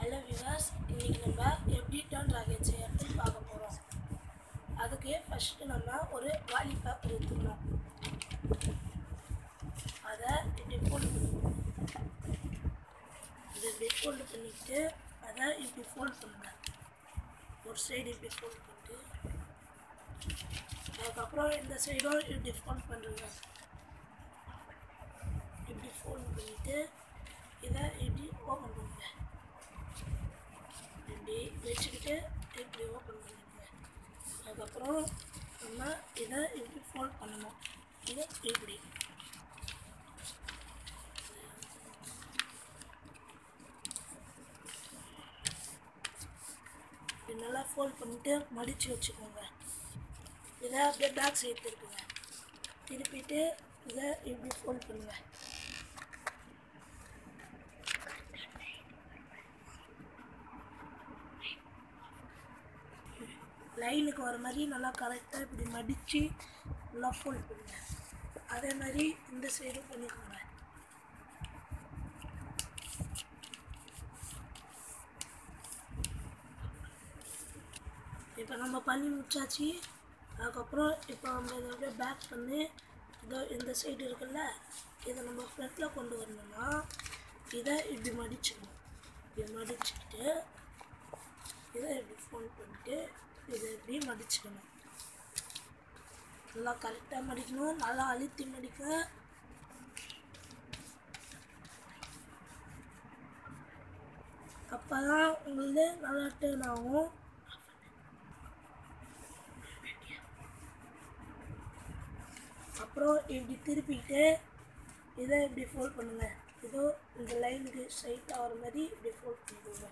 Hello விவாஸ் இன்னைக்கு நம்ம எப்படி டர்ன் ராக்கெட் செய்யறதுன்னு பார்க்க போகிறோம் அதுக்கு ஃபஸ்ட்டு நம்ம ஒரு வாலி பேப்பர் எடுத்துக்கணும் அதை இப்படி ஃபோல்டு பண்ணணும் இது இப்படி ஃபோல்டு பண்ணிட்டு அதை இப்படி ஃபோல்ட் பண்ணுங்க ஒரு சைடு இப்படி ஃபோல்ட் பண்ணிட்டு அதுக்கப்புறம் இந்த சைடும் இப்படி ஃபோல்ட் பண்ணுறீங்க இப்படி ஃபோல்ட் பண்ணிட்டு இதை இப்படி ஓப்பன் பண்ணுங்க இப்படி வச்சுக்கிட்டு இப்படி ஓப்பன் பண்ணிடுங்க அதுக்கப்புறம் நம்ம இதை இப்படி ஃபோல்ட் பண்ணணும் இதை இப்படி இப்படி நல்லா ஃபோல்ட் பண்ணிட்டு மடித்து வச்சுக்கோங்க இதை அப்படியே பேக் சைடு திருப்புங்க திருப்பிட்டு இதை இப்படி ஃபோல்ட் பண்ணுங்க லைனுக்கு வர மாதிரி நல்லா கரெக்டாக இப்படி மடித்து நல்லா ஃபோல்ட் பண்ணுங்க அதே மாதிரி இந்த சைடும் பண்ணிக்கோங்க இப்போ நம்ம பண்ணி முடிச்சாச்சு அதுக்கப்புறம் இப்போ நம்ம இதை அப்படியே பேக் பண்ணி இதோ இந்த சைடு இருக்குல்ல இதை நம்ம ஃப்ரண்ட்டில் கொண்டு வரணும்னா இதை இப்படி மடிச்சுக்கணும் இப்படி மடிச்சுக்கிட்டு இதை இப்படி ஃபோன் பண்ணிட்டு இதை இப்படி மடிச்சுக்கணும் நல்லா கரெக்டாக மடிக்கணும் நல்லா அழுத்தி மடிக்க அப்போ தான் உங்களுக்கு நல்லா டேர்ன் ஆகும் அப்புறம் இப்படி திருப்பிட்டு இதை இப்படி ஃபோல்ட் பண்ணுங்க இதோ இந்த லைனுக்கு ஸ்ட்ரைட்டாக வர மாதிரி இப்படி ஃபோல்ட் பண்ணிக்கோங்க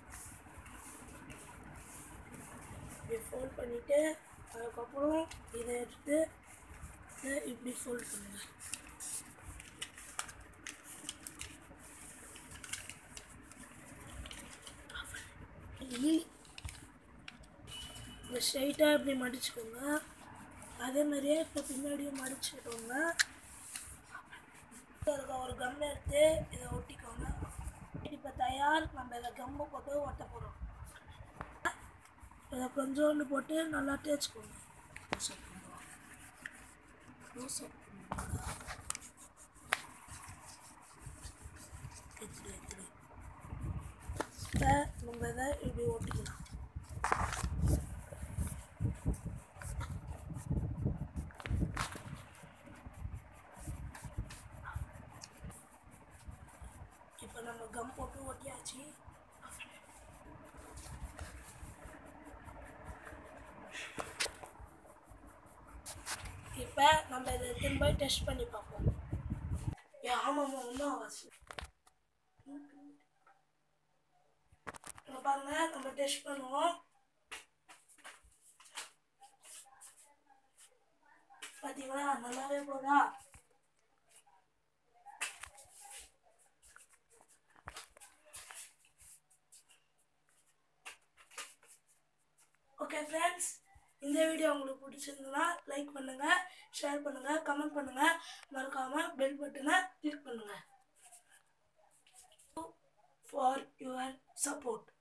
இப்படி ஃபோல்ட் பண்ணிவிட்டு அதுக்கப்புறம் இதை எடுத்து இதை இப்படி ஃபோல்ட் பண்ணுங்க இ- இந்த ஸ்ட்ரைட்டாக இப்படி மடிச்சுக்கோங்க அதே மாதிரியே இப்போ பின்னாடியும் மடிச்சுக்கோங்க இருக்க ஒரு கம் எடுத்து இதை ஒட்டிக்கோங்க இப்போ தயார் நம்ம இதை கம்மு போட்டு ஒட்ட போகிறோம் இதை கொஞ்சோண்டு போட்டு நல்லா தேய்ச்சிக்கோங்க Close up பண்ணுங்க. எடுத்துடு, எடுத்துடு. இப்போ நம்ம இதை இப்படி ஒட்டிக்கலாம் இப்போ நம்ம கம் போட்டு ஒட்டியாச்சு இப்போ நம்ம இதை திரும்ப டெஸ்ட் பண்ணி பார்ப்போம் ஏ ஆமாம்மா ஒன்றும் ஆகாது இங்க பாருங்க நம்ம டெஸ்ட் பண்ணுவோம் பார்த்தீங்களா நல்லாவே போதா ஓகே ஃப்ரெண்ட்ஸ் இந்த வீடியோ உங்களுக்கு பிடிச்சிருந்ததுன்னா லைக் பண்ணுங்க ஷேர் பண்ணுங்க கமெண்ட் பண்ணுங்க மறக்காம பெல் பட்டனை கிளிக் பண்ணுங்க ஃபார் யுவர் சப்போர்ட்